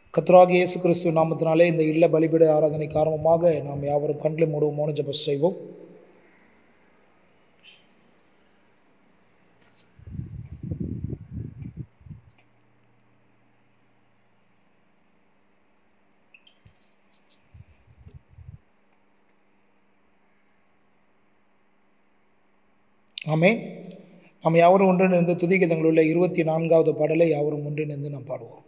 கர்த்தராகிய இயேசு கிறிஸ்துவ நாமத்தினாலே இந்த இல்ல பலிபீட ஆராதனை காரணமாக நாம் யாவரும் கண்களை மூடுவோம் மௌன ஜெபம் செய்வோம் ஆமென் நாம் யாவரும் ஒன்றிணைந்து துதிகதங்கள் உள்ள இருபத்தி நான்காவது பாடலை யாவரும் ஒன்றிணைந்து நாம் பாடுவோம்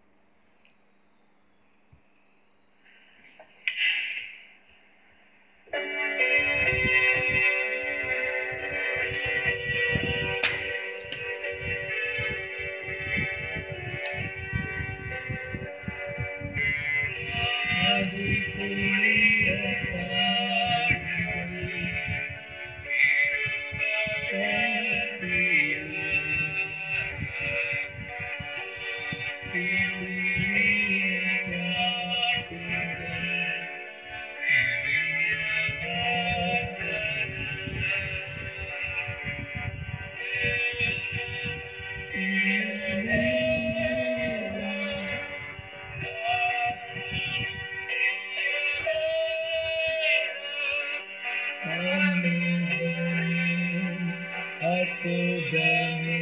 அற்புதமே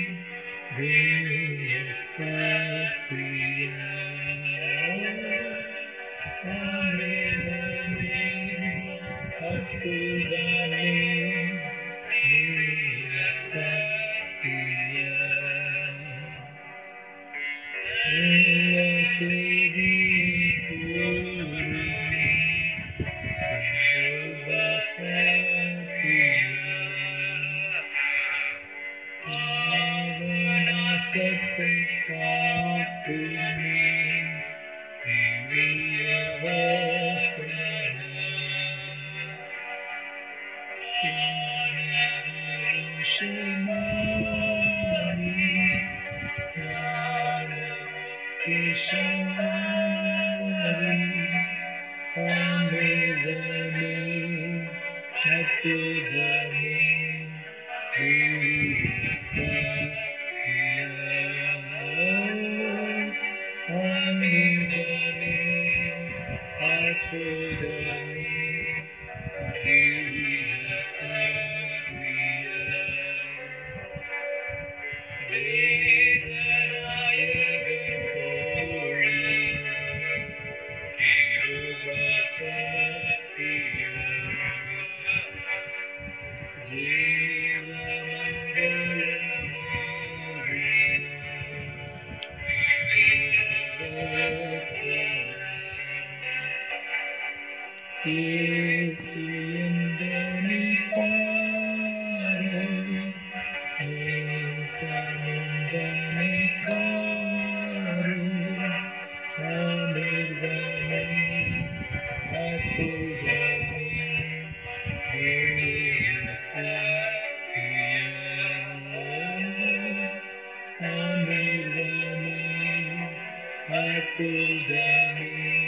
தேவ சக்தியே அமிர்தமே அற்புதமே தேவ சக்தியே உள்ள செய்தி கூறுமே தேவ சக்தியே பாவநாசத்தை காத்துமே திவ்ய வசனம். ஞானவரும் சுமாரி, ஞான கிஷமாரி, அமிர்தமே, அற்புதமே இயேசு எந்தனை பாரு நீத்தமெந்தனை காரு அமிர்தமே அற்புதமே அமிர்தமே அற்புதமே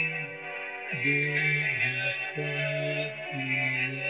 தேவ சக்தியே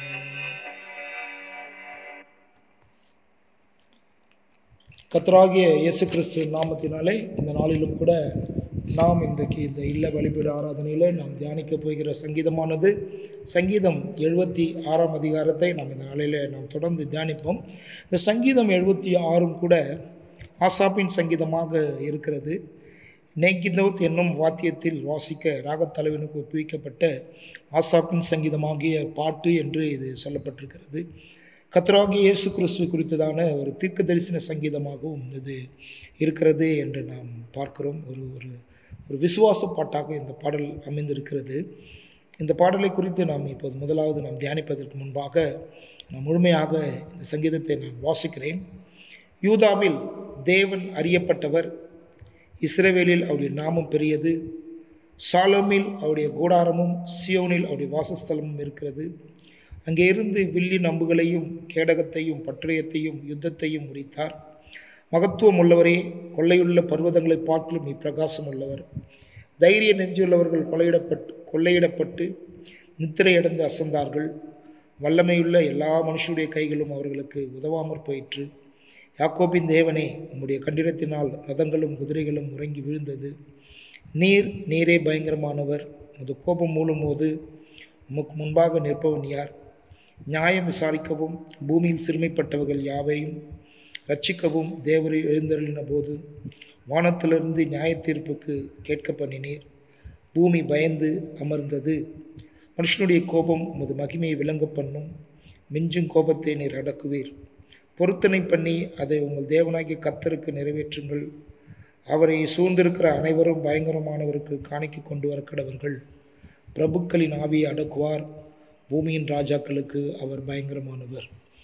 கர்த்தராகிய இயேசு கிறிஸ்து நாமத்தினாலே இந்த நாளிலும் கூட நாம் இன்றைக்கு இந்த இல்ல பலிபீட ஆராதனையில் நாம் தியானிக்க போகிற சங்கீதமானது சங்கீதம் எழுபத்தி ஆறாம் அதிகாரத்தை நாம் இந்த நாளில் நாம் தொடர்ந்து தியானிப்போம் இந்த சங்கீதம் எழுபத்தி ஆறும் கூட ஆசாப்பின் சங்கீதமாக இருக்கிறது நேகிதோத் என்னும் வாத்தியத்தில் வாசிக்க ராகத்தலைவனுக்கு ஒப்புவிக்கப்பட்ட ஆசாப்பின் சங்கீதமாகிய பாட்டு என்று இது சொல்லப்பட்டிருக்கிறது கத்ராகி இயேசு கிறிஸ்துவை குறித்ததான ஒரு தீர்க்க தரிசன சங்கீதமாகவும் இது இருக்கிறது என்று நாம் பார்க்கிறோம் ஒரு ஒரு ஒரு விசுவாச பாட்டாக இந்த பாடல் அமைந்திருக்கிறது இந்த பாடலை குறித்து நாம் இப்போது முதலாவது நாம் தியானிப்பதற்கு முன்பாக நான் முழுமையாக இந்த சங்கீதத்தை நான் வாசிக்கிறேன் யூதாவில் தேவன் அறியப்பட்டவர் இஸ்ரவேலில் அவருடைய நாமம் பெரியது சாலோமில் அவருடைய கூடாரமும் சியோனில் அவருடைய வாசஸ்தலமும் இருக்கிறது அங்கே இருந்து வில்லி நம்புகளையும் கேடகத்தையும் பட்டயத்தையும் யுத்தத்தையும் முறித்தார் மகத்துவம் உள்ளவரே கொள்ளையுள்ள பர்வதங்களை பார்க்கலும் நீ பிரகாசம் உள்ளவர் தைரிய நெஞ்சுள்ளவர்கள் கொள்ளையிடப்பட்டு கொள்ளையிடப்பட்டு நித்திரையடைந்து அசந்தார்கள் வல்லமையுள்ள எல்லா மனுஷருடைய கைகளும் அவர்களுக்கு உதவாமற் போயிற்று யாக்கோபின் தேவனே உம்முடைய கண்டிடத்தினால் ரதங்களும் குதிரைகளும் உறங்கி விழுந்தது நீர் நீரே பயங்கரமானவர் உமது கோபம் மூலம் போது உமக்கு முன்பாக நிற்பவன் யார் நியாயம் விசாரிக்கவும் பூமியில் சிறுமைப்பட்டவர்கள் யாவையும் ரட்சிக்கவும் தேவரை எழுந்தருளின போது வானத்திலிருந்து நியாய தீர்ப்புக்கு கேட்க பண்ணினீர் பூமி பயந்து அமர்ந்தது மனுஷனுடைய கோபம் உமது மகிமையை விளங்க பண்ணும் மிஞ்சும் கோபத்தை நீர் அடக்குவீர் பொருத்தனை பண்ணி அதை உங்கள் தேவனாகிய கத்தருக்கு நிறைவேற்றுங்கள் அவரை சூழ்ந்திருக்கிற அனைவரும் பயங்கரமானவருக்கு காணிக்கை கொண்டு வர கடவர்கள் பிரபுக்களின் ஆவியை அடக்குவார் பூமியின் ராஜாக்களுக்கு அவர் பயங்கரமானவர்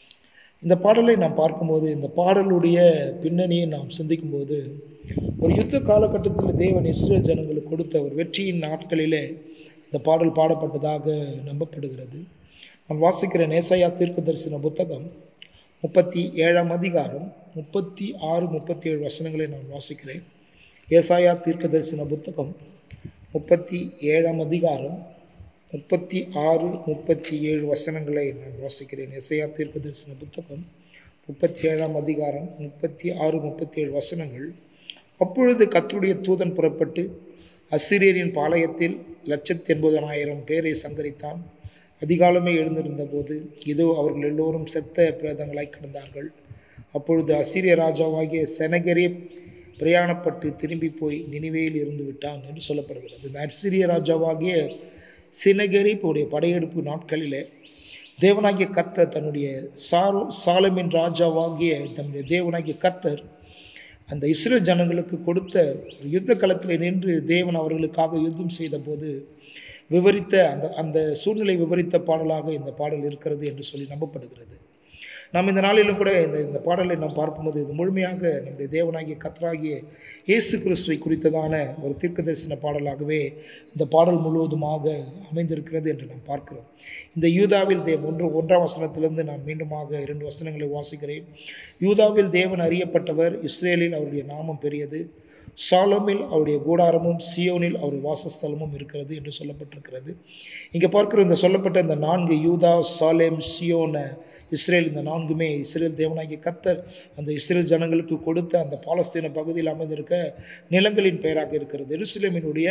இந்த பாடலை நாம் பார்க்கும்போது இந்த பாடலுடைய பின்னணியை நாம் சிந்திக்கும்போது ஒரு யுத்த காலகட்டத்தில் தேவன் இஸ்ரேல் ஜனங்களுக்கு கொடுத்த ஒரு வெற்றியின் நாட்களிலே இந்த பாடல் பாடப்பட்டதாக நம்பப்படுகிறது நான் வாசிக்கிற நேசையா தீர்க்க தரிசன புத்தகம் முப்பத்தி ஏழாம் அதிகாரம் முப்பத்தி ஆறு முப்பத்தி ஏழு வசனங்களை நான் வாசிக்கிறேன் ஏசாயா தீர்க்க தரிசன புத்தகம் முப்பத்தி ஏழாம் அதிகாரம் முப்பத்தி ஆறு முப்பத்தி ஏழு வசனங்களை நான் வாசிக்கிறேன் எஸ்ஐயா தீர்க்க தரிசன புத்தகம் முப்பத்தி ஏழாம் அதிகாரம் முப்பத்தி ஆறு முப்பத்தி ஏழு வசனங்கள் அப்பொழுது கர்த்தருடைய தூதன் புறப்பட்டு அசிரியரின் பாளையத்தில் லட்சத்தி எண்பதனாயிரம் பேரை சங்கரித்தான் அதிகாலமே எழுந்திருந்த போது இதோ அவர்கள் எல்லோரும் செத்த பிரேதங்களாய் கிடந்தார்கள் அப்பொழுது அசிரிய ராஜாவாகிய செனகரே பிரயாணப்பட்டு திரும்பி போய் நினைவேயில் இருந்து விட்டான் என்று சொல்லப்படுகிறது இந்த அசிரிய ராஜாவாகிய சினகரிப்புடைய படையெடுப்பு நாட்களிலே தேவனாகிய கத்தர் தன்னுடைய சாரோ சாலமின் ராஜாவாகிய தன்னுடைய தேவனாகிய கத்தர் அந்த இஸ்ரேல் ஜனங்களுக்கு கொடுத்த ஒரு யுத்த களத்தில் நின்று தேவன் அவர்களுக்காக யுத்தம் செய்த போது விவரித்த அந்த அந்த சூழ்நிலை விவரித்த பாடலாக இந்த பாடல் இருக்கிறது என்று சொல்லி நம்பப்படுகிறது நாம் இந்த நாளிலும் கூட இந்த இந்த பாடலை நாம் பார்க்கும்போது இது முழுமையாக நம்முடைய தேவனாகிய கத்தராகிய இயேசு கிறிஸ்துவை குறித்ததான ஒரு தீர்க்க தரிசன பாடலாகவே இந்த பாடல் முழுவதுமாக அமைந்திருக்கிறது என்று நாம் பார்க்கிறோம் இந்த யூதாவில் தேவ் ஒன்று ஒன்றாம் வசனத்திலிருந்து நான் மீண்டுமாக இரண்டு வசனங்களை வாசிக்கிறேன் யூதாவில் தேவன் அறியப்பட்டவர் இஸ்ரேலில் அவருடைய நாமம் பெரியது சாலோமில் அவருடைய கூடாரமும் சியோனில் அவருடைய வாசஸ்தலமும் இருக்கிறது என்று சொல்லப்பட்டிருக்கிறது இங்கே பார்க்கிற இந்த சொல்லப்பட்ட இந்த நான்கு யூதா சாலேம் சியோன இஸ்ரேல் இந்த நான்குமே இஸ்ரேல் தேவனாகிய கத்தர் அந்த இஸ்ரேல் ஜனங்களுக்கு கொடுத்த அந்த பாலஸ்தீன பகுதியில் அமைந்திருக்க நிலங்களின் பெயராக இருக்கிறது எருசலேமினுடைய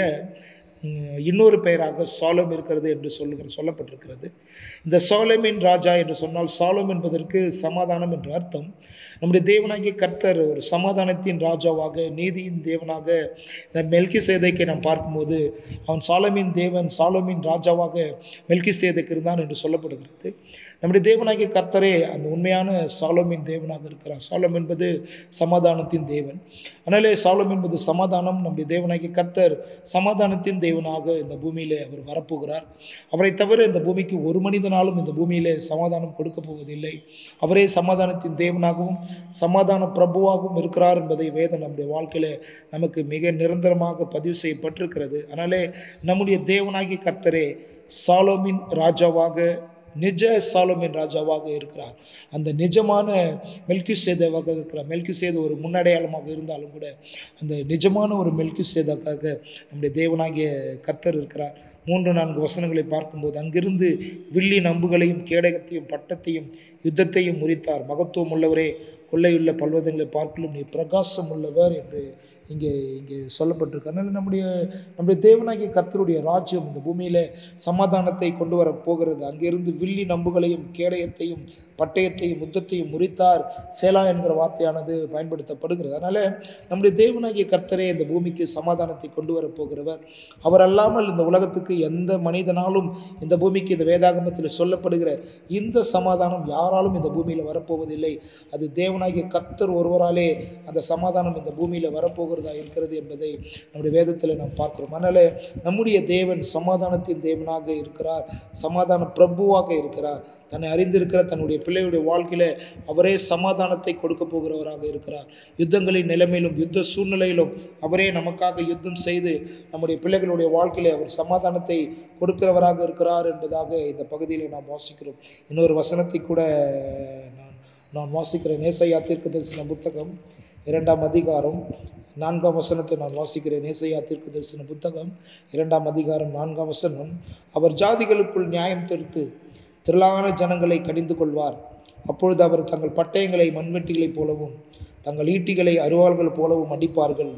ம், இன்னொரு பெயராக சாலம் இருக்கிறது என்று சொல்லுகிற சொல்லப்பட்டிருக்கிறது இந்த சாலமின் ராஜா என்று சொன்னால் சாலம் என்பதற்கு சமாதானம் என்று அர்த்தம் நம்முடைய தேவனாகிய கர்த்தர் ஒரு சமாதானத்தின் ராஜாவாக நீதியின் தேவனாக இந்த மெல்கி சேதைக்கை நாம் பார்க்கும்போது அவன் சாலமின் தேவன் சாலமின் ராஜாவாக மெல்கி சேதைக்கு இருந்தான் என்று சொல்லப்படுகிறது நம்முடைய தேவனாகிய கர்த்தரே அந்த உண்மையான சாலமின் தேவனாக இருக்கிறார் சாலம் என்பது சமாதானத்தின் தேவன் அதனாலே சாலம் என்பது சமாதானம் நம்முடைய தேவனாகிய கர்த்தர் சமாதானத்தின் தேவனாக இந்த பூமியிலே அவர் வரப்போகிறார் அவரை தவிர இந்த பூமிக்கு ஒரு மனிதனாலும் இந்த பூமியிலே சமாதானம் கொடுக்க போவதில்லை அவரே சமாதானத்தின் தேவனாகவும் சமாதான பிரபுவாகவும் இருக்கிறார் என்பதை வேதம் நம்முடைய வாழ்க்கையில நமக்கு மிக நிரந்தரமாக பதிவு செய்யப்பட்டிருக்கிறது அதனாலே நம்முடைய தேவனாகிய கர்த்தரே சாலோமின் ராஜாவாக நிஜ சாலோமின் ராஜாவாக இருக்கிறார் அந்த நிஜமான மெல்கி சேதாவாக இருக்கிறார் மெல்கி சேது ஒரு முன்னடையாளமாக இருந்தாலும் கூட அந்த நிஜமான ஒரு மெல்கி சேதாக்காக நம்முடைய தேவனாகிய கர்த்தர் இருக்கிறார் மூன்று நான்கு வசனங்களை பார்க்கும்போது அங்கிருந்து வில்லி நம்புகளையும் கேடகத்தையும் பட்டத்தையும் யுத்தத்தையும் முறித்தார் மகத்துவம் உள்ளவரே கொள்ளையுள்ள பல்வதங்களை பார்க்கலும் நீ பிரகாசம் உள்ளவர் என்று இங்கே இங்கே சொல்லப்பட்டிருக்கு அதனால் நம்முடைய நம்முடைய தேவனாகிய கர்த்தருடைய ராஜ்யம் இந்த பூமியில சமாதானத்தை கொண்டு வர போகிறது அங்கிருந்து வில்லி நம்புகளையும் கேடயத்தையும் பட்டயத்தையும் முத்தத்தையும் முறித்தார் சேலா என்கிற வார்த்தையானது பயன்படுத்தப்படுகிறது அதனால நம்முடைய தேவனாகிய கர்த்தரே இந்த பூமிக்கு சமாதானத்தை கொண்டு வர போகிறவர் அவர் அல்லாமல் இந்த உலகத்துக்கு எந்த மனிதனாலும் இந்த பூமிக்கு இந்த வேதாகமத்தில் சொல்லப்படுகிற இந்த சமாதானம் யாராலும் இந்த பூமியில் வரப்போவதில்லை அது தேவனாகிய கர்த்தர் ஒருவராலே அந்த சமாதானம் இந்த பூமியில் வரப்போகிறதா இருக்கிறது என்பதை நம்முடைய வேதத்தில் நாம் பார்க்கிறோம் அதனால நம்முடைய தேவன் சமாதானத்தின் தேவனாக இருக்கிறார் சமாதான பிரபுவாக இருக்கிறார் தன்னை அறிந்திருக்கிற தன்னுடைய பிள்ளையுடைய வாழ்க்கையில அவரே சமாதானத்தை கொடுக்க போகிறவராக இருக்கிறார் யுத்தங்களின் நிலைமையிலும் யுத்த சூழ்நிலையிலும் அவரே நமக்காக யுத்தம் செய்து நம்முடைய பிள்ளைகளுடைய வாழ்க்கையில அவர் சமாதானத்தை கொடுக்கிறவராக இருக்கிறார் என்பதாக இந்த பகுதியில் நாம் வாசிக்கிறோம் இன்னொரு வசனத்தை கூட நான் நான் வாசிக்கிறேன் நேசையா தீர்க்க தரிசன புத்தகம் இரண்டாம் அதிகாரம் நான்காம் வசனத்தை நான் வாசிக்கிறேன் நேசையா தீர்க்க தரிசன புத்தகம் இரண்டாம் அதிகாரம் நான்காம் வசனம் அவர் ஜாதிகளுக்குள் நியாயம் தீர்த்து திரளான ஜனங்களை கடிந்து கொள்வார் அப்பொழுது அவர் தங்கள் பட்டயங்களை மண்வெட்டிகளைப் போலவும் தங்கள் ஈட்டிகளை அருவாள்கள் போலவும் அடிப்பார்கள்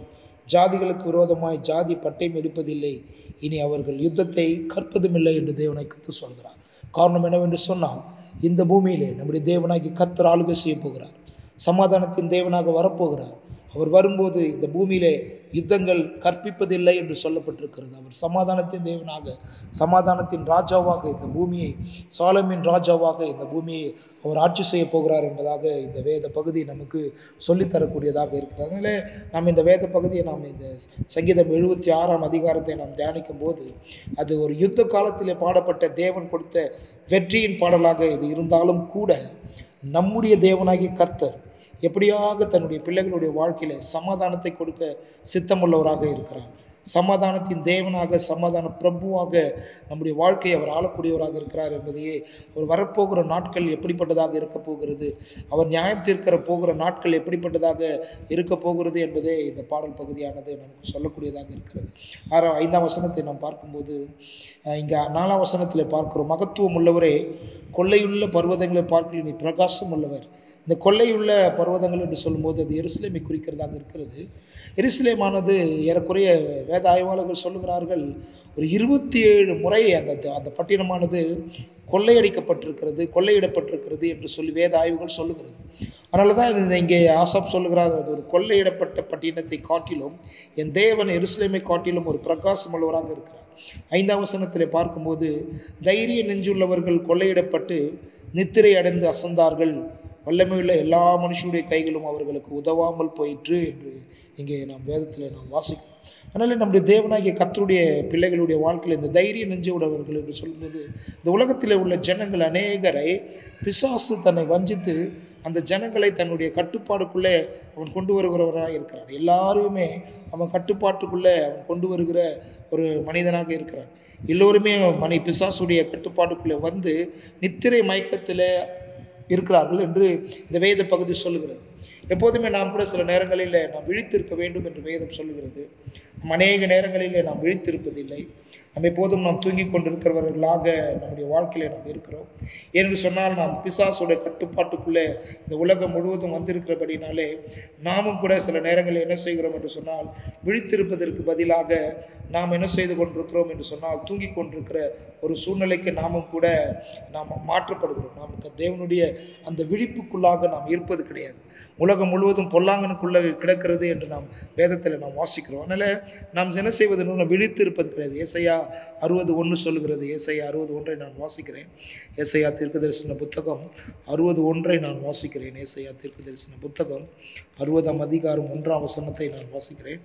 ஜாதிகளுக்கு விரோதமாய் ஜாதி பட்டயம் எடுப்பதில்லை இனி அவர்கள் யுத்தத்தை கற்பதுமில்லை என்று தேவனை கத்து சொல்கிறார் காரணம் என்னவென்று சொன்னால் இந்த பூமியிலே நம்முடைய தேவனாகி கர்த்தர் ஆளுகை செய்ய போகிறார் சமாதானத்தின் தேவனாக வரப்போகிறார் அவர் வரும்போது இந்த பூமியிலே யுத்தங்கள் கற்பிப்பதில்லை என்று சொல்லப்பட்டிருக்கிறது அவர் சமாதானத்தின் தேவனாக சமாதானத்தின் ராஜாவாக இந்த பூமியை சாலமின் ராஜாவாக இந்த பூமியை அவர் ஆட்சி செய்ய போகிறார் என்பதாக இந்த வேத பகுதி நமக்கு சொல்லித்தரக்கூடியதாக இருக்கிறது அதனால நாம் இந்த வேத பகுதியை நாம் இந்த சங்கீதம் எழுபத்தி ஆறாம் அதிகாரத்தை நாம் தியானிக்கும் போது அது ஒரு யுத்த காலத்திலே பாடப்பட்ட தேவன் கொடுத்த வெற்றியின் பாடலாக இது இருந்தாலும் கூட நம்முடைய தேவனாகிய கர்த்தர் எப்படியாக தன்னுடைய பிள்ளைகளுடைய வாழ்க்கையில சமாதானத்தை கொடுக்க சித்தமுள்ளவராக இருக்கிறார் சமாதானத்தின் தேவனாக சமாதான பிரபுவாக நம்முடைய வாழ்க்கையை அவர் ஆளக்கூடியவராக இருக்கிறார் என்பதையே அவர் வரப்போகிற நாட்கள் எப்படிப்பட்டதாக இருக்க போகிறது அவர் நியாயம் தீர்க்கிற போகிற நாட்கள் எப்படிப்பட்டதாக இருக்க போகிறது என்பதே இந்த பாடல் பகுதியானது நமக்கு சொல்லக்கூடியதாக இருக்கிறது ஆறா ஐந்தாம் வசனத்தை நாம் பார்க்கும்போது அஹ், இங்க நாலாம் வசனத்தில் பார்க்கிறோம் மகத்துவம் உள்ளவரே கொள்ளையுள்ள பர்வதங்களை பார்க்கல நீ பிரகாசம் உள்ளவர் இந்த கொள்ளையுள்ள பர்வதங்கள் என்று சொல்லும்போது அது எருசலேமை குறிக்கிறதாக இருக்கிறது எருசலேமானது ஏறக்குறைய வேத ஆய்வாளர்கள் சொல்லுகிறார்கள் ஒரு இருபத்தி ஏழு முறை அந்த அந்த பட்டினமானது கொள்ளையடிக்கப்பட்டிருக்கிறது கொள்ளையிடப்பட்டிருக்கிறது என்று சொல்லி வேத ஆய்வுகள் சொல்லுகிறது அதனால தான் இந்த இங்கே ஆசாப் சொல்லுகிறார் அது ஒரு கொள்ளையிடப்பட்ட பட்டினத்தை காட்டிலும் என் தேவன் எருசலேமை காட்டிலும் ஒரு பிரகாசம் உள்ளவராக இருக்கிறார் ஐந்தாம் வசனத்தில் பார்க்கும்போது தைரிய நெஞ்சுள்ளவர்கள் கொள்ளையிடப்பட்டு நித்திரை அடைந்து அசந்தார்கள் வல்லமையுள்ள எல்லா மனுஷனுடைய கைகளும் அவர்களுக்கு உதவாமல் போயிற்று என்று இங்கே நாம் வேதத்தில் நாம் வாசிக்கிறோம் அதனால் நம்முடைய தேவனாகிய கர்த்தருடைய பிள்ளைகளுடைய வாழ்க்கையில் இந்த தைரிய நெஞ்சு உடையவர்கள் என்று சொல்லும்போது இந்த உலகத்தில் உள்ள ஜனங்கள் அநேகரை பிசாசு தன்னை வஞ்சித்து அந்த ஜனங்களை தன்னுடைய கட்டுப்பாடுக்குள்ளே அவன் கொண்டு வருகிறவராக இருக்கிறான் எல்லாருமே அவன் கட்டுப்பாட்டுக்குள்ளே அவன் கொண்டு வருகிற ஒரு மனிதனாக இருக்கிறான் எல்லோருமே மனை பிசாசுடைய கட்டுப்பாட்டுக்குள்ளே வந்து நித்திரை மயக்கத்தில் இருக்கிறார்கள் என்று இந்த வேத பகுதி சொல்லுகிறது எப்போதுமே நாம் கூட சில நேரங்களில் நாம் விழித்திருக்க வேண்டும் என்று வேதம் சொல்லுகிறது நாம் அநேக நேரங்களிலே நாம் விழித்திருப்பதில்லை நம்ம எப்போதும் நாம் தூங்கிக் கொண்டிருக்கிறவர்களாக நம்முடைய வாழ்க்கையில நாம் இருக்கிறோம் ஏனென்று சொன்னால் நாம் பிசாசுடைய கட்டுப்பாட்டுக்குள்ளே இந்த உலகம் முழுவதும் வந்திருக்கிறபடினாலே நாமும் கூட சில நேரங்களில் என்ன செய்கிறோம் என்று சொன்னால் விழித்திருப்பதற்கு பதிலாக நாம் என்ன செய்து கொண்டிருக்கிறோம் என்று சொன்னால் தூங்கிக் கொண்டிருக்கிற ஒரு சூழ்நிலைக்கு நாமும் கூட நாம் மாற்றப்படுகிறோம் நமக்கு தேவனுடைய அந்த விழிப்புக்குள்ளாக நாம் இருப்பது கிடையாது உலகம் முழுவதும் பொல்லாங்கனுக்குள்ள கிடக்கிறது என்று நாம் வேதத்தில் நாம் வாசிக்கிறோம் அதனால் நாம் என்ன செய்வது நாம் விழித்து இருப்பது கிடையாது ஏசையா அறுபது ஒன்று சொல்லுகிறது ஏசையா அறுபது ஒன்றை நான் வாசிக்கிறேன் ஏசையா தீர்க்க தரிசன புத்தகம் அறுபது ஒன்றை நான் வாசிக்கிறேன் ஏசையா தீர்க்க தரிசன புத்தகம் அறுபதாம் அதிகாரம் ஒன்றாம் வசனத்தை நான் வாசிக்கிறேன்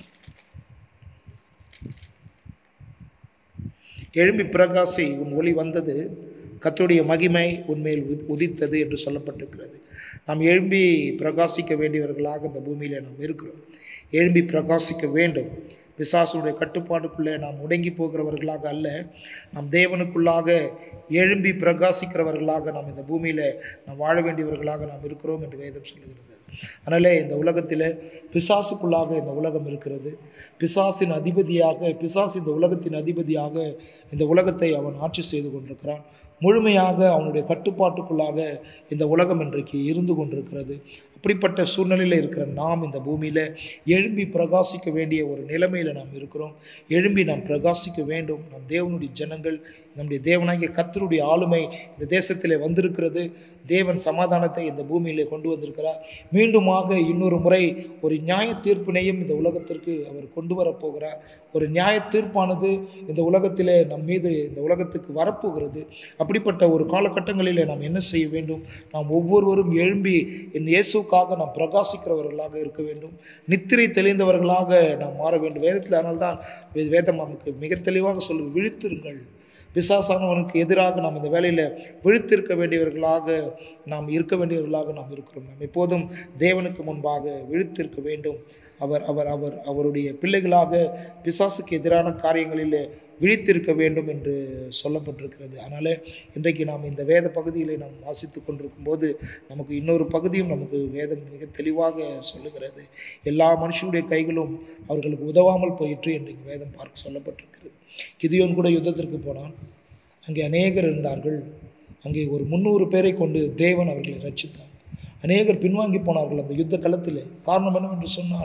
எழும்பி பிரகாசி உன் ஒளி வந்தது கர்த்தருடைய மகிமை உன்மேல் உதி- உதித்தது என்று சொல்லப்பட்டிருக்கிறது நாம் எழும்பி பிரகாசிக்க வேண்டியவர்களாக இந்த பூமியிலே நாம் இருக்கிறோம் எழும்பி பிரகாசிக்க வேண்டும் பிசாசுடைய கட்டுப்பாடுக்குள்ளே நாம் முடங்கி போகிறவர்களாக அல்ல நாம் தேவனுக்குள்ளாக எழும்பி பிரகாசிக்கிறவர்களாக நாம் இந்த பூமியில் நாம் வாழ வேண்டியவர்களாக நாம் இருக்கிறோம் என்று வேதம் சொல்லுகிறது அதனாலே இந்த உலகத்தில் பிசாசுக்குள்ளாக இந்த உலகம் இருக்கிறது பிசாசின் அதிபதியாக பிசாசு இந்த உலகத்தின் அதிபதியாக இந்த உலகத்தை அவன் ஆட்சி செய்து கொண்டிருக்கிறான் முழுமையாக அவனுடைய கட்டுப்பாட்டுக்குள்ளாக இந்த உலகம் இன்றைக்கு இருந்து கொண்டிருக்கிறது அப்படிப்பட்ட சூழ்நிலையில் இருக்கிற நாம் இந்த பூமியில் எழும்பி பிரகாசிக்க வேண்டிய ஒரு நிலைமையில் நாம் இருக்கிறோம் எழும்பி நாம் பிரகாசிக்க வேண்டும் நம் தேவனுடைய ஜனங்கள் நம்முடைய தேவனாகிய கர்த்தருடைய ஆளுமை இந்த தேசத்திலே வந்திருக்கிறது தேவன் சமாதானத்தை இந்த பூமியிலே கொண்டு வந்திருக்கிறார் மீண்டுமாக இன்னொரு முறை ஒரு நியாய தீர்ப்பினையும் இந்த உலகத்திற்கு அவர் கொண்டு வரப்போகிறார் ஒரு நியாய தீர்ப்பானது இந்த உலகத்திலே நம் மீது இந்த உலகத்துக்கு வரப்போகிறது அப்படிப்பட்ட ஒரு காலகட்டங்களிலே நாம் என்ன செய்ய வேண்டும் நாம் ஒவ்வொருவரும் எழும்பி என் இயேசுக்காக நாம் பிரகாசிக்கிறவர்களாக இருக்க வேண்டும் நித்திரை தெளிந்தவர்களாக நாம் மாற வேண்டும் வேதத்தில் அதனால்தான் வே- வேதம் நமக்கு மிக தெளிவாக சொல்லுது விழித்திருங்கள் பிசாசானவனுக்கு எதிராக நாம் இந்த வேலையில் விழித்திருக்க வேண்டியவர்களாக நாம் இருக்க வேண்டியவர்களாக நாம் இருக்கிறோம் நாம் எப்போதும் தேவனுக்கு முன்பாக விழித்திருக்க வேண்டும் அவர் அவர் அவர் அவருடைய பிள்ளைகளாக பிசாசுக்கு எதிரான காரியங்களில் விழித்திருக்க வேண்டும் என்று சொல்லப்பட்டிருக்கிறது அதனால் இன்றைக்கு நாம் இந்த வேத பகுதிகளை நாம் வாசித்து கொண்டிருக்கும் போது நமக்கு இன்னொரு பகுதியும் நமக்கு வேதம் மிக தெளிவாக சொல்லுகிறது எல்லா மனுஷனுடைய கைகளும் அவர்களுக்கு உதவாமல் போயிற்று என்று இங்கு வேதம் பார்க்க சொல்லப்பட்டிருக்கிறது கிதியோன் கூட யுத்தத்திற்கு போனான் அங்கே அநேகர் இருந்தார்கள் அங்கே ஒரு முந்நூறு பேரை கொண்டு தேவன் அவர்களை ரட்சித்தார் அநேகர் பின்வாங்கி போனார்கள் அந்த யுத்த களத்தில் காரணம் என்னவென்று சொன்னால்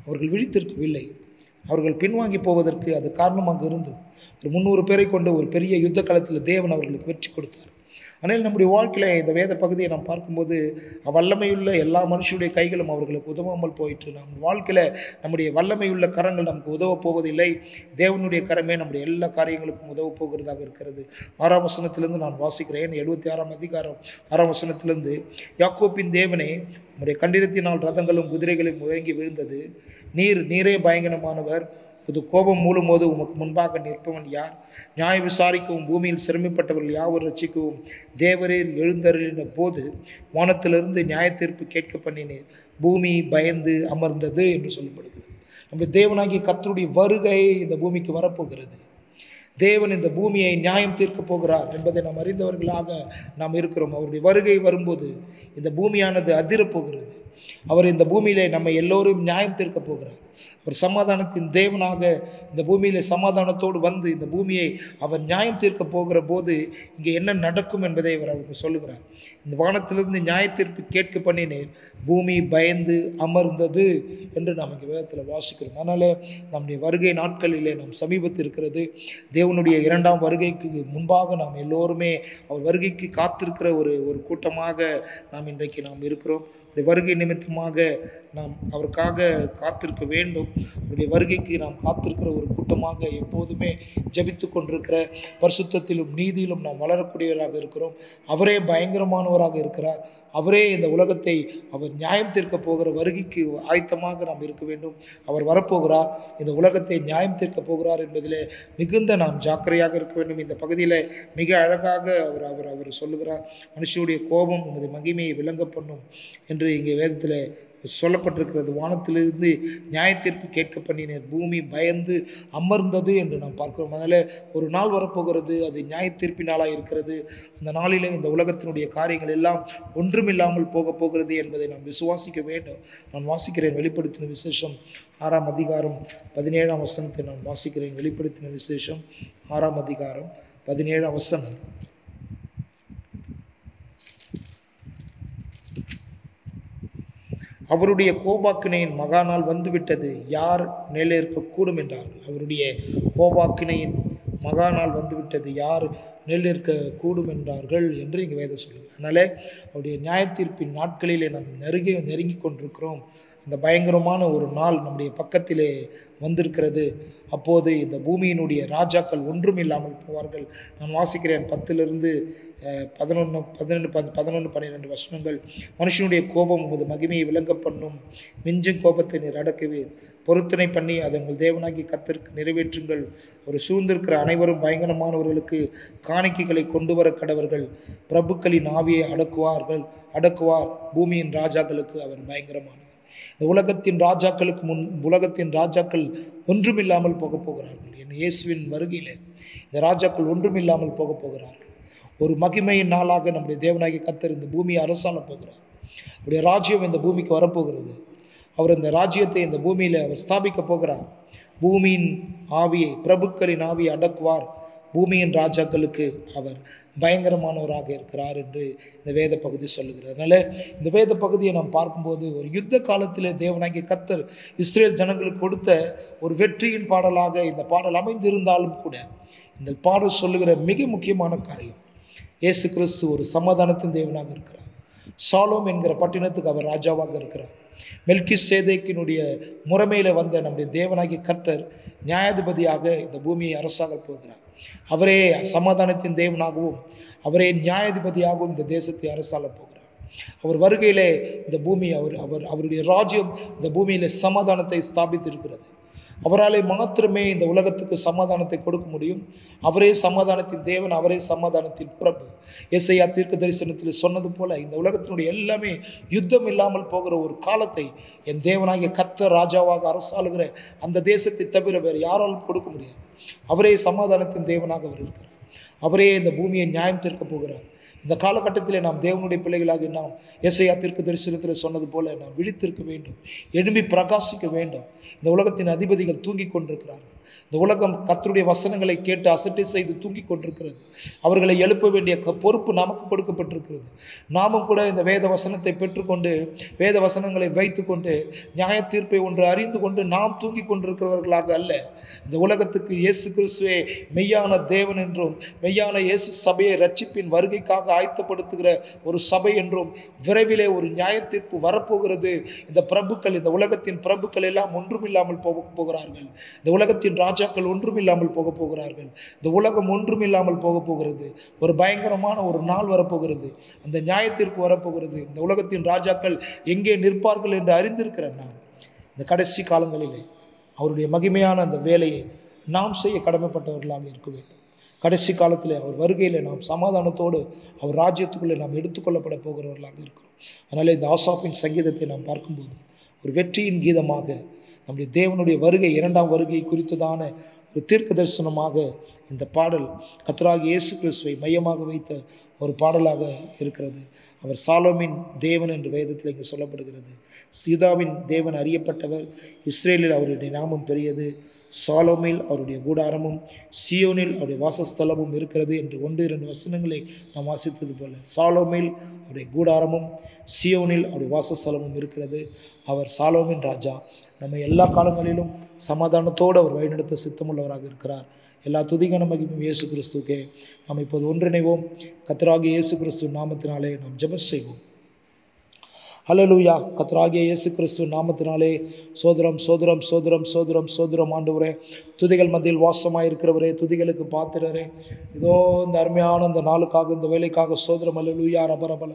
அவர்கள் விழித்திருக்கவில்லை அவர்கள் பின்வாங்கி போவதற்கு அது காரணமாக இருந்தது ஒரு முந்நூறு பேரை கொண்ட ஒரு பெரிய யுத்த களத்தில் தேவன் அவர்களுக்கு வெற்றி கொடுத்தார் ஆனால் நம்முடைய வாழ்க்கையில் இந்த வேத பகுதியை நாம் பார்க்கும்போது வல்லமையுள்ள எல்லா மனுஷனுடைய கைகளும் அவர்களுக்கு உதவாமல் போயிற்று நம் வாழ்க்கையில் நம்முடைய வல்லமையுள்ள கரங்கள் நமக்கு உதவ போவதில்லை தேவனுடைய கரமே நம்முடைய எல்லா காரியங்களுக்கும் உதவ போகிறதாக இருக்கிறது ஆறாம் வசனத்திலிருந்து நான் வாசிக்கிறேன் எழுபத்தி ஆறாம் அதிகாரம் ஆறாம் வசனத்திலிருந்து யாக்கோப்பின் தேவனே உம்முடைய கண்டிதத்தினால் ரதங்களும் குதிரைகளும் முழங்கி விழுந்தது நீர் நீரே பயங்கரமானவர் புது கோபம் மூழும்போது உமக்கு முன்பாக நிற்பவன் யார் நியாய விசாரிக்கவும் பூமியில் சிரமப்பட்டவர்கள் யாவர் ரட்சிக்கவும் தேவரீர் எழுந்தருளின போது வானத்திலிருந்து நியாய தீர்ப்பு கேட்க பண்ணினீர் பூமி பயந்து அமர்ந்தது என்று சொல்லப்படுகிறது நம்முடைய தேவனாகிய கர்த்தருடைய வருகை இந்த பூமிக்கு வரப்போகிறது தேவன் இந்த பூமியை நியாயம் தீர்க்க போகிறார் என்பதை நாம் அறிந்தவர்களாக நாம் இருக்கிறோம் அவருடைய வருகை வரும்போது இந்த பூமியானது அதிரப் போகிறது அவர் இந்த பூமியிலே நம்ம எல்லோரும் நியாயம் தீர்க்க போகிறார் அவர் சமாதானத்தின் தேவனாக இந்த பூமியிலே சமாதானத்தோடு வந்து இந்த பூமியை அவர் நியாயம் தீர்க்க போகிற போது இங்கே என்ன நடக்கும் என்பதை அவர் அவருக்கு சொல்லுகிறார் இந்த வானத்திலிருந்து நியாய தீர்ப்பு கேட்க பண்ணினேன் பூமி பயந்து அமர்ந்தது என்று நாம் இங்கே வேதத்தில் வாசிக்கிறோம் அதனால நம்முடைய வருகை நாட்களிலே நாம் சமீபத்தில் இருக்கிறது தேவனுடைய இரண்டாம் வருகைக்கு முன்பாக நாம் எல்லோருமே அவர் வருகைக்கு காத்திருக்கிற ஒரு ஒரு கூட்டமாக நாம் இன்றைக்கு நாம் இருக்கிறோம் அவருடைய வருகை நிமித்தமாக நாம் அவருக்காக காத்திருக்க வேண்டும் அவருடைய வருகைக்கு நாம் காத்திருக்கிற ஒரு கூட்டமாக எப்போதுமே ஜபித்து கொண்டிருக்கிற பரிசுத்தத்திலும் நீதியிலும் நாம் வளரக்கூடியவராக இருக்கிறோம் அவரே பயங்கரமானவராக இருக்கிறார் அவரே இந்த உலகத்தை அவர் நியாயம் தீர்க்க போகிற வருகைக்கு ஆயத்தமாக நாம் இருக்க வேண்டும் அவர் வரப்போகிறார் இந்த உலகத்தை நியாயம் தீர்க்க போகிறார் என்பதிலே மிகுந்த நாம் ஜாக்கிரதையாக இருக்க வேண்டும் இந்த பகுதியில் மிக அழகாக அவர் அவர் அவர் சொல்லுகிறார் மனுஷனுடைய கோபம் உமது மகிமையை விளங்க பண்ணும் என்று இங்கே வேதத்தில் சொல்லப்பட்டிருக்கிறது வானத்திலிருந்து நியாயத்தீர்ப்பு கேட்க பண்ணினர் பூமி பயந்து அமர்ந்தது என்று நாம் பார்க்கிறோம் அதில் ஒரு நாள் வரப்போகிறது அது நியாயத்தீர்ப்பின் நாளாக இருக்கிறது அந்த நாளிலே இந்த உலகத்தினுடைய காரியங்கள் எல்லாம் ஒன்றுமில்லாமல் போக போகிறது என்பதை நாம் விசுவாசிக்க வேண்டும் நான் வாசிக்கிறேன் வெளிப்படுத்தின விசேஷம் ஆறாம் அதிகாரம் பதினேழாம் வசனத்தை நான் வாசிக்கிறேன் வெளிப்படுத்தின விசேஷம் ஆறாம் அதிகாரம் பதினேழாம் வசனம் அவருடைய கோபாக்கினையின் மகாநாள் வந்துவிட்டது யார் மேலே இருக்கக்கூடும் என்றார்கள் அவருடைய கோபாக்கினையின் மகாநாள் வந்துவிட்டது யார் நிலைநிற்க கூடும் என்றார்கள் என்று இங்கே வேதம் சொல்லுது அதனால் அவருடைய நியாயத்தீர்ப்பின் நாட்களிலே நாம் நெருங்கி நெருங்கி கொண்டிருக்கிறோம் அந்த பயங்கரமான ஒரு நாள் நம்முடைய பக்கத்திலே வந்திருக்கிறது அப்போது இந்த பூமியினுடைய ராஜாக்கள் ஒன்றும் இல்லாமல் போவார்கள் நான் வாசிக்கிறேன் பத்திலிருந்து பதினொன்று பதினொன்று ப பதினொன்று பன்னிரெண்டு வசனங்கள் மனுஷனுடைய கோபம் உமது மகிமையை விளங்க பண்ணும் மிஞ்சும் கோபத்தை நீர் அடக்குவீர் பொருத்தனை பண்ணி அதை உங்கள் தேவனாகி கத்திற்கு நிறைவேற்றுங்கள் ஒரு சூழ்ந்திருக்கிற அனைவரும் பயங்கரமானவர்களுக்கு காணிக்கைகளை கொண்டு வர கடவர்கள் பிரபுக்களின் ஆவியை அடக்குவார்கள் அடக்குவார் பூமியின் ராஜாக்களுக்கு அவர் பயங்கரமானவர் இந்த உலகத்தின் ராஜாக்களுக்கு முன் உலகத்தின் ராஜாக்கள் ஒன்றுமில்லாமல் போக போகிறார்கள் என் இயேசுவின் வருகையில் இந்த ராஜாக்கள் ஒன்றுமில்லாமல் போக போகிறார்கள் ஒரு மகிமையின் நாளாக நம்முடைய தேவனாகி கத்தர் இந்த பூமியை அரசாள போகிறார் அவருடைய ராஜ்யம் இந்த பூமிக்கு வரப்போகிறது அவர் இந்த ராஜ்யத்தை இந்த பூமியில் அவர் ஸ்தாபிக்க போகிறார் பூமியின் ஆவியை பிரபுக்களின் ஆவியை அடக்குவார் பூமியின் ராஜாக்களுக்கு அவர் பயங்கரமானவராக இருக்கிறார் என்று இந்த வேத பகுதி சொல்லுகிறது அதனால் இந்த வேத பகுதியை நாம் பார்க்கும்போது ஒரு யுத்த காலத்தில் தேவனாகிய கத்தர் இஸ்ரேல் ஜனங்களுக்கு கொடுத்த ஒரு வெற்றியின் பாடலாக இந்த பாடல் அமைந்திருந்தாலும் கூட இந்த பாடல் சொல்லுகிற மிக முக்கியமான காரியம் இயேசு கிறிஸ்து ஒரு சமாதானத்தின் தேவனாக இருக்கிறார் சாலோம் என்கிற பட்டினத்துக்கு அவர் ராஜாவாக இருக்கிறார் மெல்கி சேதைக்கினுடைய முறைமையில் வந்த நம்முடைய தேவனாகிய கர்த்தர் நியாயாதிபதியாக இந்த பூமியை அரசாக போகிறார் அவரே சமாதானத்தின் தேவனாகவும் அவரே நியாயாதிபதியாகவும் இந்த தேசத்தை அரசாள போகிறார் அவர் வருகையிலே இந்த பூமி அவர் அவர் அவருடைய ராஜ்யம் இந்த பூமியிலே சமாதானத்தை ஸ்தாபித்திருக்கிறது அவராலே மாத்திரமே இந்த உலகத்துக்கு சமாதானத்தை கொடுக்க முடியும் அவரே சமாதானத்தின் தேவன் அவரே சமாதானத்தின் பிரபு இசையா தீர்க்க தரிசனத்தில் சொன்னது போல இந்த உலகத்தினுடைய எல்லாமே யுத்தம் இல்லாமல் போகிற ஒரு காலத்தை என் தேவனாகிய கத்த ராஜாவாக அரசாளுகிற அந்த தேசத்தை தவிர வேறு யாராலும் கொடுக்க முடியாது அவரே சமாதானத்தின் தேவனாக அவர் இருக்கிறார் அவரே இந்த பூமியை நியாயம் தீர்க்க போகிறார் இந்த காலகட்டத்தில் நாம் தேவனுடைய பிள்ளைகளாக நாம் எஸ்ஐயா தீர்க்க தரிசனத்தில் சொன்னது போல நாம் விழித்திருக்க வேண்டும் எழும்பி பிரகாசிக்க வேண்டும் இந்த உலகத்தின் அதிபதிகள் தூங்கிக் கொண்டிருக்கிறார்கள் இந்த உலகம் கர்த்தருடைய வசனங்களை கேட்டு அசட்டை செய்து தூங்கிக் கொண்டிருக்கிறது அவர்களை எழுப்ப வேண்டிய க- பொறுப்பு நமக்கு கொடுக்கப்பட்டிருக்கிறது நாமும் கூட இந்த வேத வசனத்தை பெற்றுக்கொண்டு வேத வசனங்களை வைத்துக்கொண்டு நியாய தீர்ப்பை ஒன்று அறிந்து கொண்டு நாம் தூங்கிக் கொண்டிருக்கிறவர்களாக அல்ல இந்த உலகத்துக்கு இயேசு கிறிஸ்துவே மெய்யான தேவன் என்றும் மெய்யான இயேசு சபையை ரட்சிப்பின் வருகைக்காக ஆயத்தப்படுத்துகிற ஒரு சபை என்றும் விரைவிலே ஒரு நியாய தீர்ப்பு வரப்போகிறது இந்த பிரபுக்கள் இந்த உலகத்தின் பிரபுக்கள் எல்லாம் ஒன்றுமில்லாமல் போக போகிறார்கள் இந்த உலகத்தின் ராஜாக்கள் ஒன்றுமில்லாமல் போக போகிறார்கள் இந்த உலகம் ஒன்றுமில்லாமல் போக போகிறது ஒரு பயங்கரமான ஒரு நாள் வரப்போகிறது அந்த நியாய தீர்ப்பு வரப்போகிறது இந்த உலகத்தின் ராஜாக்கள் எங்கே நிற்பார்கள் என்று அறிந்திருக்கிறேன் நான் இந்த கடைசி காலங்களிலே அவருடைய மகிமையான அந்த வேலையை நாம் செய்ய கடமைப்பட்டவர்களாக இருக்க வேண்டும் கடைசி காலத்தில் அவர் வருகையில் நாம் சமாதானத்தோடு அவர் ராஜ்யத்துக்குள்ளே நாம் எடுத்துக்கொள்ளப்பட போகிறவர்களாக இருக்கிறோம் அதனால் இந்த ஆசாப்பின் சங்கீதத்தை நாம் பார்க்கும்போது ஒரு வெற்றியின் கீதமாக நம்முடைய தேவனுடைய வருகை இரண்டாம் வருகை குறித்ததான ஒரு தீர்க்க தரிசனமாக இந்த பாடல் கத்தராகி இயேசு கிறிஸ்துவை மையமாக வைத்த ஒரு பாடலாக இருக்கிறது அவர் சாலோமின் தேவன் என்று வேதத்தில் இங்கே சொல்லப்படுகிறது சீதாவின் தேவன் அறியப்பட்டவர் இஸ்ரேலில் அவருடைய நாமம் பெரியது சாலோமில் அவருடைய கூடாரமும் சியோனில் அவருடைய வாசஸ்தலமும் இருக்கிறது என்று ஒன்று இரண்டு வசனங்களை நாம் வாசித்தது போல சாலோமில் அவருடைய கூடாரமும் சியோனில் அவருடைய வாசஸ்தலமும் இருக்கிறது அவர் சாலோமின் ராஜா நம்ம எல்லா காலங்களிலும் சமாதானத்தோடு அவர் வழிநடத்த சித்தமுள்ளவராக இருக்கிறார் எல்லா துதிகன மகிமும் இயேசு கிறிஸ்துக்கே நாம் இப்போது ஒன்றிணைவோம் கத்தராகிய இயேசு கிறிஸ்து நாமத்தினாலே நாம் ஜெபம் செய்வோம் ஹalleluya கத்தராகிய இயேசு கிறிஸ்து நாமத்தினாலே சோதரம் சோதரம் சோதரம் சோதரம் சோதரம் ஆண்டவரே துதிகள் மத்தியில் வாசமாய் இருக்கிறவரே துதிகளுக்கு பாத்திரரே இதோ இந்த அருமையான இந்த நாளுக்காக இந்த வேலைக்காக சோதரம் அல்லலுயா ரபர பல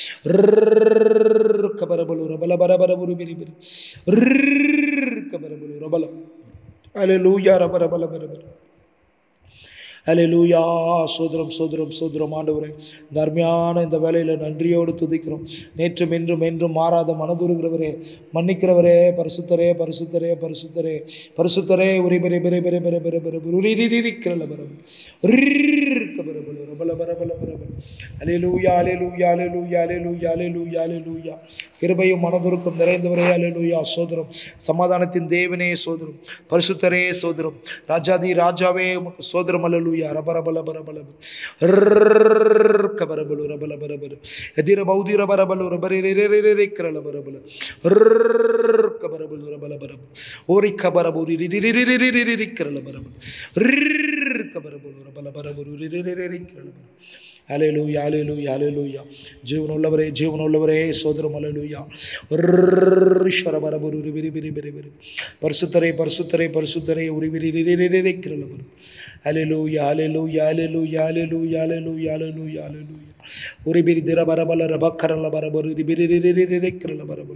கபரபலு ரபல பரபர புரி பிரி பிரி கபரபலு ரபலம் அல்லலுயா ரபர பல பரபர அலையலூயா சோதரம் சோதரம் சோதரம் ஆண்டவரே இந்த அருமையான இந்த வேலையில் நன்றியோடு துதிக்கிறோம் நேற்றும் என்றும் என்றும் மாறாத மனதுருகிறவரே மன்னிக்கிறவரே பரிசுத்தரே பரிசுத்தரே பரிசுத்தரே பரிசுத்தரே உரி பெரிய பெரிய பெரிய பெரிய பெரிய பெரிய உரிக்கிறல பரபு உரிக்க பரபல ரபல பரபல பரபல அலையலூயா அலையலூயா அலையலூயா அலையலூயா அலையலூயா அலையலூயா கிருபையும் மனதுருக்கும் நிறைந்தவரே அலையலூயா சோதரம் சமாதானத்தின் தேவனே சோதரம் பரிசுத்தரே சோதரம் ராஜாதி ராஜாவே உமக்கு சோதரம் அல்லலுயா ரபரபல பரபல கபரபலு ரபல பரபல எதிர பௌதிர பரபலு ரபரே கரல பரபல கபரபலு ரபல பரப ஓரி கபரபுரி ரிரிரிரிரிரிரி கரல பரபல கபரபலு ரபல பரபலு ரிரிரிரிரி கரல பரபல அலையலூயா அலையலூயா அலையலூயா ஜீவனுள்ளவரே ஜீவனுள்ளவரே சோதரம் அலையலூயா ஈஸ்வர பரபுரு விரி விரி விரி விரி பரிசுத்தரே பரிசுத்தரே பரிசுத்தரே உரி விரி ரிரி கிரல பரு அலையலூயா அலையலூயா அலையலூயா அலையலூயா அலையலூயா அலையலூயா அலையலூயா உரி பிரி திர பரபல ரபக்கரல பரபரு ரிபிரி ரிரி ரிரி கிரல பரபல்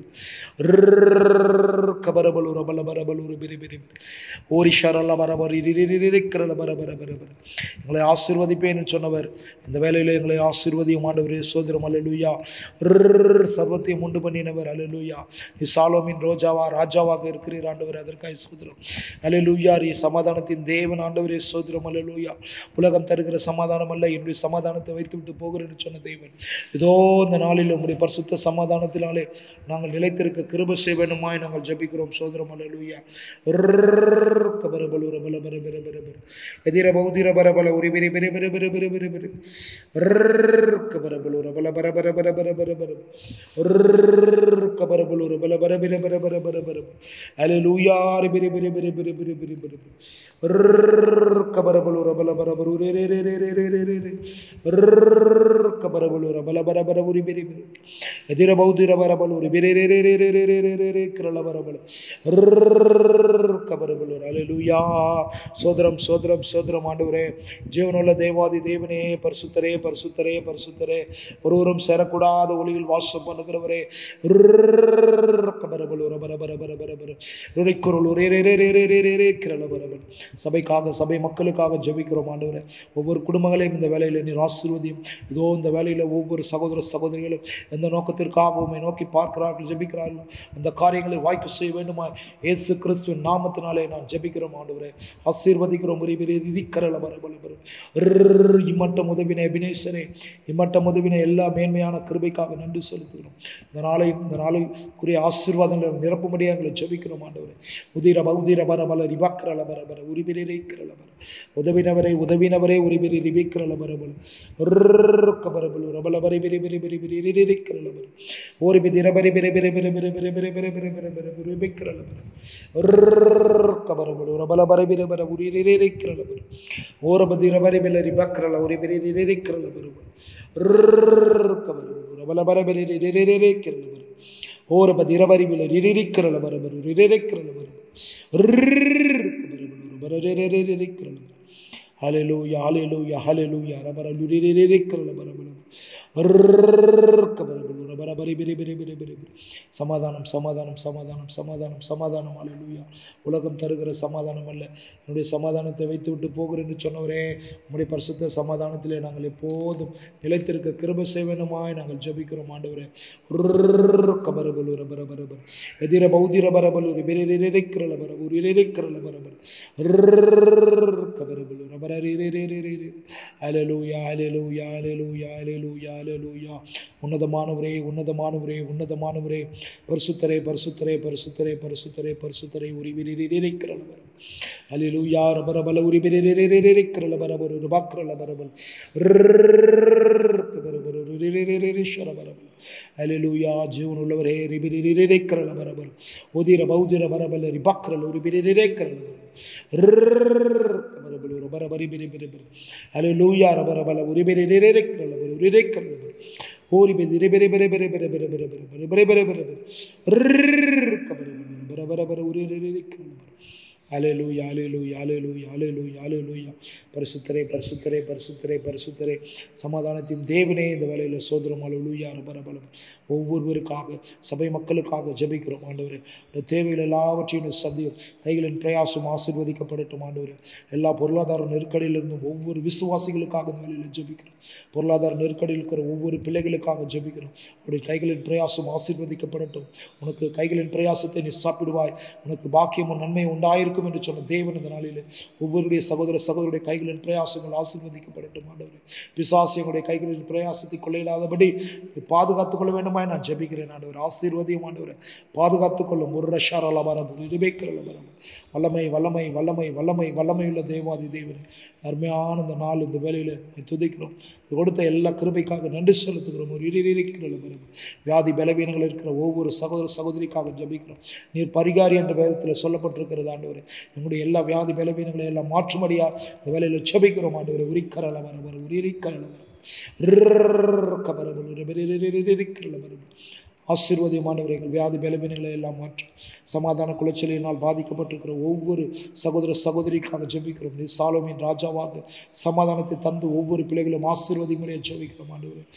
கபரபலு ரபல பரபலு ரிபிரி பிரி பிரி ஓரி ஷரல பரபரு ரிரி ரிரி கிரல பரபர பரபர எங்களை ஆசீர்வதிப்பேன்னு சொன்னவர் இந்த வேலையில் எங்களை ஆசீர்வதியும் ஆண்டவரே சோதரம் அலலுயா சர்வத்தையும் உண்டு பண்ணினவர் அலலுயா நீ சாலோமின் ரோஜாவா ராஜாவாக இருக்கிறீர் ஆண்டவர் அதற்காக சோதரம் அலலுயா நீ சமாதானத்தின் தேவன் ஆண்டவரே சோதரம் அலலுயா உலகம் தருகிற சமாதானம் அல்ல என்னுடைய சமாதானத்தை வைத்துவிட்டு போகிறேன்னு சொன்ன தேவன் இதோ இந்த நாளில் உங்களுடைய பரிசுத்த சமாதானத்தினாலே நாங்கள் நிலைத்திருக்க கிருப செய்வேனுமாய் நாங்கள் ஜபிக்கிறோம் சோதரம் அலலுயா கபரபலு ரபல பர பர பர பர எதிர பௌதிர பரபல உரி பெரிய பெரிய பெரிய பெரிய பெரிய பெரிய பெரிய கபரபலு ரபல பர பர பர பர பர பர கபரபலு ரபல பர பர பர பர பர பர அலலுயா பெரிய பெரிய பெரிய பெரிய பெரிய பெரிய பெரிய கபரபலு ரபல பர பர ரே ரே ரே ரே ரே ரே ரே ரே ரே கபரபலு ரபல பர பர உரி பெரிய பெரிய எதிர பௌதிர பரபலு உரி பெரிய ரே ரே ரே ரே ரே ரே ரே ரே ரே கிரள பரபல கபரபலு அலலுயா சோதரம் சோதரம் சோதரம் ஆண்டவரே ஜீவனுள்ள தேவாதி தேவனே பரிசுத்தரே பரிசுத்தரே பரிசுத்தரே ஒருவரும் சேரக்கூடாத ஒளியில் வாசம் பண்ணுகிறவரே கபரபலு ரபர பர பர பர பர ருரைக்குரல் ஒரே ரே ரே ரே ரே ரே ரே ரே கிரள பரபர சபைக்காக சபை மக்களுக்காக குடும்பங்களுக்காக ஜெபிக்கிறோம் ஆண்டவரே ஒவ்வொரு குடும்பங்களையும் இந்த வேலையில் நீர் ஆசீர்வதியும் இதோ இந்த வேலையில் ஒவ்வொரு சகோதர சகோதரிகளும் எந்த நோக்கத்திற்காக உம்மை நோக்கி பார்க்கிறார்கள் ஜெபிக்கிறார்கள் அந்த காரியங்களை வாய்க்கு செய்ய வேண்டுமா இயேசு கிறிஸ்துவின் நாமத்தினாலே நான் ஜெபிக்கிறோம் ஆண்டவரே ஆசீர்வதிக்கிறோம் ஒரு பெரிய இருக்கிறல வர பல பல இம்மட்டம் உதவின அபினேசரே இம்மட்டம் உதவின எல்லா மேன்மையான கிருபைக்காக நன்றி செலுத்துகிறோம் இந்த நாளை இந்த நாளைக்குரிய ஆசீர்வாதங்களை நிரப்பும்படியாக எங்களை ஜெபிக்கிறோம் ஆண்டவரே உதிர பௌதிர பர பல ரிபக்கிறல பர பர உரிபிரிக்கிறல பர உதவினவரே உதவினவரே உரிபிரி ரிபிக்கிறல பர பல ருக்க பர பல ரபல பரி பிரி பிரி பிரி பிரி ரிரிக்கிறல பர ஓரி பிதிர பரி பிரி பிரி பிரி பிரி பிரி பிரி பிரி பிரி பிரி பிரி பிரி ரிபிக்கிறல பர ருக்க பர பல ரபல பரி பிரி பர உரி ரிரிக்கிறல பர ஓர பதிர பரி பில ரிபக்கிறல உரி பிரி ரிரிக்கிறல பர ருக்க பர பல ரபல பர பிரி ரிரிக்கிறல பர ஓர பதிர பரி பில ரிரிக்கிறல பர பர ரிரிக்கிறல பர ஹalleluya hallelujah hallelujah ரபர லுரிரிரிக்கிறல பர பர ருக்க பர பர பர பரி பிரி பிரி பிரி பிரி பிரி சமாதானம் சமாதானம் சமாதானம் சமாதானம் சமாதானம் ஹalleluya உலகம் தருகிற சமாதானம் அல்ல என்னுடைய சமாதானத்தை வைத்து விட்டு போகிறேன் என்று சொன்னவரே உம்முடைய பரிசுத்த சமாதானத்திலே நாங்கள் எப்போதும் நிலைத்திருக்க கிருபை செய்வேனுமாய் நாங்கள் ஜெபிக்கிறோம் ஆண்டவரே கபரபலு ரபர பரபர எதிர பௌதிர பரபலு பிரிரிரிக்கிறல பர உரிரிக்கிறல பரபர கபரபலு ரபர அலலூயா அலலூயா அலலூயா அலலூயா அலலூயா உன்னதமானவரே உன்னதமானவரே உன்னதமானவரே பரிசுத்தரே பரிசுத்தரே பரிசுத்தரே பரிசுத்தரே பரிசுத்தரே உரிவிரிரிக்கிறல பர அலிலூயா ரபரபல உரிபிரிரிரிக்கிறல பரபர ருபாக்கிறல பரபல் பரபர ருரிரிரிரிஷர பரபல அலிலூயா ஜீவன் உள்ளவரே ரிபிரிரிரிக்கிறல பரபல் உதிர பௌதிர பரபல ரிபாக்கிறல உரிபிரிரிக்கிறல பரபல் ரபர பரி பிரி பிரி பிரி அலிலூயா ரபரபல உரிபிரிரிரிக்கிறல பர உரிரிக்கிறல பர ஓரி பெரி பெரி பெரி பெரி பெரி பெரி பெரி பெரி பெரி பெரி பெரி பெரி பெரி பர பர உரிரிரிக்கிறல பர அலையலூயா அலையலூயா அலையலூயா அலையலூயா அலையலூயா பரிசுத்தரே பரிசுத்தரே பரிசுத்தரே பரிசுத்தரே சமாதானத்தின் தேவனே இந்த வேலையில் சோதரம் அலுவலூயா ரபரபலம் ஒவ்வொருவருக்காக சபை மக்களுக்காக ஜெபிக்கிறோம் ஆண்டவரே இந்த தேவைகள் எல்லாவற்றையும் சந்தியும் கைகளின் பிரயாசம் ஆசீர்வதிக்கப்படட்டும் ஆண்டவரே எல்லா பொருளாதார நெருக்கடியிலிருந்தும் ஒவ்வொரு விசுவாசிகளுக்காக இந்த வேலையில் ஜெபிக்கிறோம் பொருளாதார நெருக்கடியில் இருக்கிற ஒவ்வொரு பிள்ளைகளுக்காக ஜெபிக்கிறோம் அப்படி கைகளின் பிரயாசம் ஆசீர்வதிக்கப்படட்டும் உனக்கு கைகளின் பிரயாசத்தை நீ சாப்பிடுவாய் உனக்கு பாக்கியமும் நன்மை உண்டாயிருக்கும் என்று சொன்ன தேவன் இந்த நாளில் ஒவ்வொருடைய சகோதர சகோதரருடைய கைகளின் பிரயாசங்கள் ஆசீர்வதிக்கப்படட்டும் ஆண்டவரே பிசாசியங்களுடைய கைகளின் பிரயாசத்தை கொள்ளையிடாதபடி பாதுகாத்துக் கொள்ள வேண்டுமாய் நான் ஜெபிக்கிறேன் ஆண்டவர் ஆசீர்வதியும் ஆண்டவர் பாதுகாத்துக் கொள்ளும் ஒரு ரஷாரல வரம்பு இருபேக்கிறல வரம்பு வல்லமை வல்லமை வல்லமை வல்லமை வல்லமையுள்ள தேவாதி தேவனே அருமையான இந்த நாள் இந்த வேலையில் துதிக்கிறோம் இது கொடுத்த எல்லா கிருபைக்காக நன்றி செலுத்துகிறோம் ஒரு இருக்கிற வியாதி பலவீனங்கள் இருக்கிற ஒவ்வொரு சகோதர சகோதரிக்காக ஜபிக்கிறோம் நீர் பரிகாரி என்ற வேதத்தில் சொல்லப்பட்டிருக்கிறது ஆண்டவர் எங்களுடைய எல்லா வியாதி பலவீனங்களை எல்லாம் மாற்றுமடியா இந்த வேலையில் ஜபிக்கிறோம் ஆண்டவர் உரிக்கரல வர வர உரிக்கரல வர கபரபல் இருக்கிற வர ஆசீர்வதியமானவர் எங்கள் வியாதி பலவீனங்களை எல்லாம் மாற்றும் சமாதான குலைச்சலினால் பாதிக்கப்பட்டிருக்கிற ஒவ்வொரு சகோதர சகோதரிக்காக ஜெபிக்கிறோம் நீ சாலோமின் ராஜாவாக சமாதானத்தை தந்து ஒவ்வொரு பிள்ளைகளும் ஆசீர்வதிமுறையை ஜெபிக்கிறோம்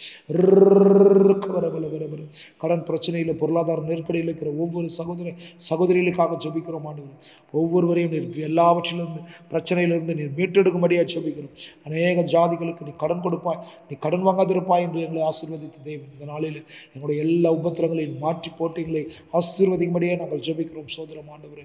ஆண்டவர் வர வர வர வர கடன் பிரச்சனையில் பொருளாதார நெருக்கடியில் இருக்கிற ஒவ்வொரு சகோதர சகோதரிகளுக்காக ஜெபிக்கிறோம் ஆண்டவர் ஒவ்வொருவரையும் நீர் எல்லாவற்றிலிருந்து பிரச்சனையிலிருந்து நீர் மீட்டெடுக்கும்படியாக ஜெபிக்கிறோம் அநேக ஜாதிகளுக்கு நீ கடன் கொடுப்பாய் நீ கடன் வாங்காதிருப்பாய் என்று எங்களை ஆசீர்வதித்த தேவன் இந்த நாளில் எங்களுடைய எல்லா உபத்திரங்களையும் மாற்றி போட்டு எங்களை ஆசீர்வதிக்கும்படியே நாங்கள் ஜெபிக்கிறோம் சோதரம் ஆண்டவரே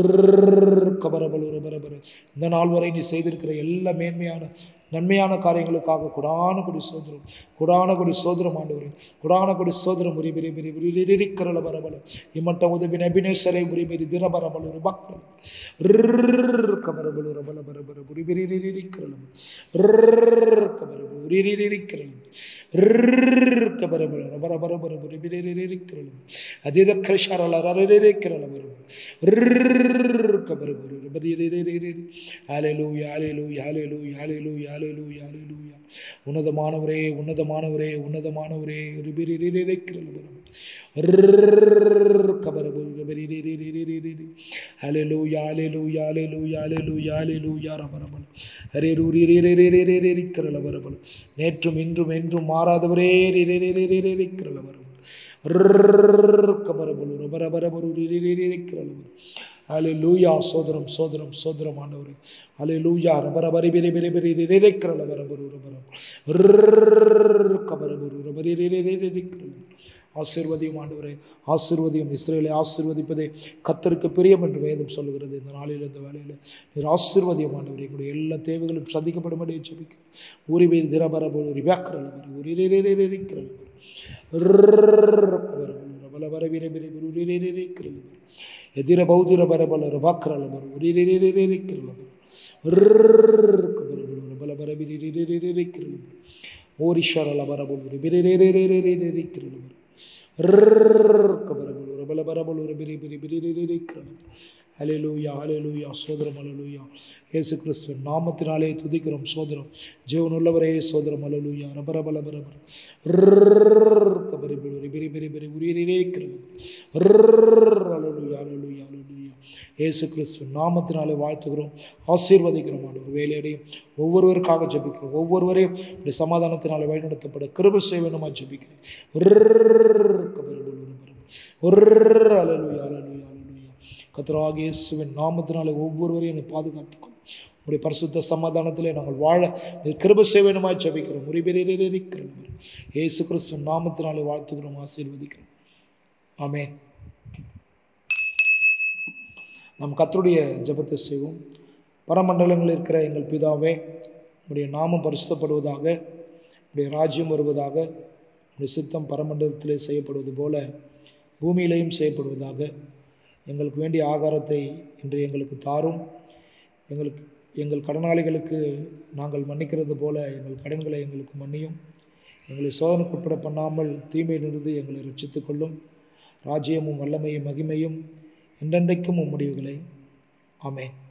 கபரபலு ரபரபர இந்த நாள் வரை நீ செய்திருக்கிற எல்லா மேன்மையான நன்மையான காரியங்களுக்காக குடான கொடி சோதரம் குடான கொடி சோதரம் ஆண்டவரே குடான கொடி சோதரம் உரி பிரி பிரி உரிரிக்கரல பரபல இம்மட்ட உதவி நபினேஸ்வரை உரி பிரி தினபரபல ஒரு பக்ரல கபரபலு ரபல பரபர உரி பிரி ரிரிக்கரல கபரபு உரிரிரிக்கரல கபரபல ரபர பரபர உரி பிரி ரிரிக்கரல அதீத கிருஷரல ரரிரிக்கரல பரபு கபரபு ரபரி ரிரிரி ஹalleluya hallelujah hallelujah hallelujah hallelujah hallelujah உன்னதமானவரே உன்னதமானவரே உன்னதமானவரே நேற்றும் இன்றும் என்றும் மாறாதவரே கபரபலு ரபரபரபரு அலே லூயா சோதரம் சோதரம் சோதரம் ஆண்டவரே அலே லூயா ரபர பரி பெரி பெரி பெரி நிறைக்கிற ரபரபரு ரபரம் கபரபரு ரபரி நிறைக்கிறல ஆசீர்வதியும் ஆண்டவரே ஆசீர்வதியும் இஸ்ரேலை ஆசீர்வதிப்பதே கத்தருக்கு பிரியம் என்று வேதம் சொல்லுகிறது இந்த நாளில் இந்த வேலையில் நீர் ஆசீர்வதியும் ஆண்டவரே எங்களுடைய எல்லா தேவைகளும் சந்திக்கப்படும்படி ஜெபிக்கிறேன் ஊரி பெய்து திரபரபு ஒரு வியாக்கிரல வர ஒரு இருக்கிறல ಬಲ ಬರ ಬಿರೆ ಬಿರೆ ಬಿರು ರಿ ರಿ ರಿ ರಿ ಕಿರಲ ಬರು ಎದಿರ ಬೌದಿರ ಬರ ಬಲ ರ ಬಾಕ್ರಲ ಬರು ರಿ ರಿ ರಿ ರಿ ರಿ ರಿ ಕಿರಲ ಬರು ರ್ಕ ಬರ ಬರು ಬಲ ಬರ ಬಿರಿ ರಿ ರಿ ರಿ ರಿ ರಿ ಕಿರಲ ಬರು ಓರಿಶರಲ ಬರ ಬಲು ಬಿರಿ ರಿ ರಿ ರಿ ರಿ ರಿ ರಿ ರಿ ಕಿರಲ ಬರು ರ್ಕ ಬರ ಬಲು ಬಲ ಬರ ಬಲು ಬಿರಿ ಬಿರಿ ಬಿರಿ ರಿ ರಿ ರಿ ಕಿರಲ ಬರು அலையலூயா அலையலூயா சோதரம் அலலூயா இயேசு கிறிஸ்துவ நாமத்தினாலே துதிக்கிறோம் சோதரம் ஜீவனுள்ளவரே சோதரம் அலலூயா ரபர பல பர பரி பிரி பிரி பிரி பிரி உரியரே இருக்கிறது அலலூயா அலலூயா அலலூயா இயேசு கிறிஸ்துவ நாமத்தினாலே வாழ்த்துகிறோம் ஆசீர்வதிக்கிறோம் ஆண்டவர் வேலையடையும் ஒவ்வொருவருக்காக ஜெபிக்கிறோம் ஒவ்வொருவரையும் இப்படி சமாதானத்தினாலே வழிநடத்தப்பட கிருப செய்வனுமா ஜெபிக்கிறேன் ஒரு அலலூயா அலலூயா அலலூயா கத்தராக இயேசுவின் நாமத்தினாலே ஒவ்வொருவரையும் என்னை பாதுகாத்துக்கொள்ளும் உடைய பரிசுத்த சமாதானத்திலே நாங்கள் வாழ கிருப சேவனமாய் ஜபிக்கிறோம் முறிபெறிக்கிறோம் இயேசு கிறிஸ்து நாமத்தினாலே வாழ்த்துக்கிறோம் ஆசீர்வதிக்கிறோம் ஆமேன் நம் கத்தருடைய ஜபத்தை செய்வோம் பரமண்டலங்களில் இருக்கிற எங்கள் பிதாவே உடைய நாமம் பரிசுத்தப்படுவதாக உடைய ராஜ்யம் வருவதாக உடைய சித்தம் பரமண்டலத்திலே செய்யப்படுவது போல பூமியிலேயும் செய்யப்படுவதாக எங்களுக்கு வேண்டிய ஆகாரத்தை இன்று எங்களுக்கு தாரும் எங்களுக்கு எங்கள் கடனாளிகளுக்கு நாங்கள் மன்னிக்கிறது போல எங்கள் கடன்களை எங்களுக்கு மன்னியும் எங்களை சோதனைக்குட்பட பண்ணாமல் தீமையிலிருந்து எங்களை ரட்சித்துக் கொள்ளும் ராஜ்யமும் வல்லமையும் மகிமையும் என்றென்றைக்கும் உம் முடிவுகளை ஆமேன்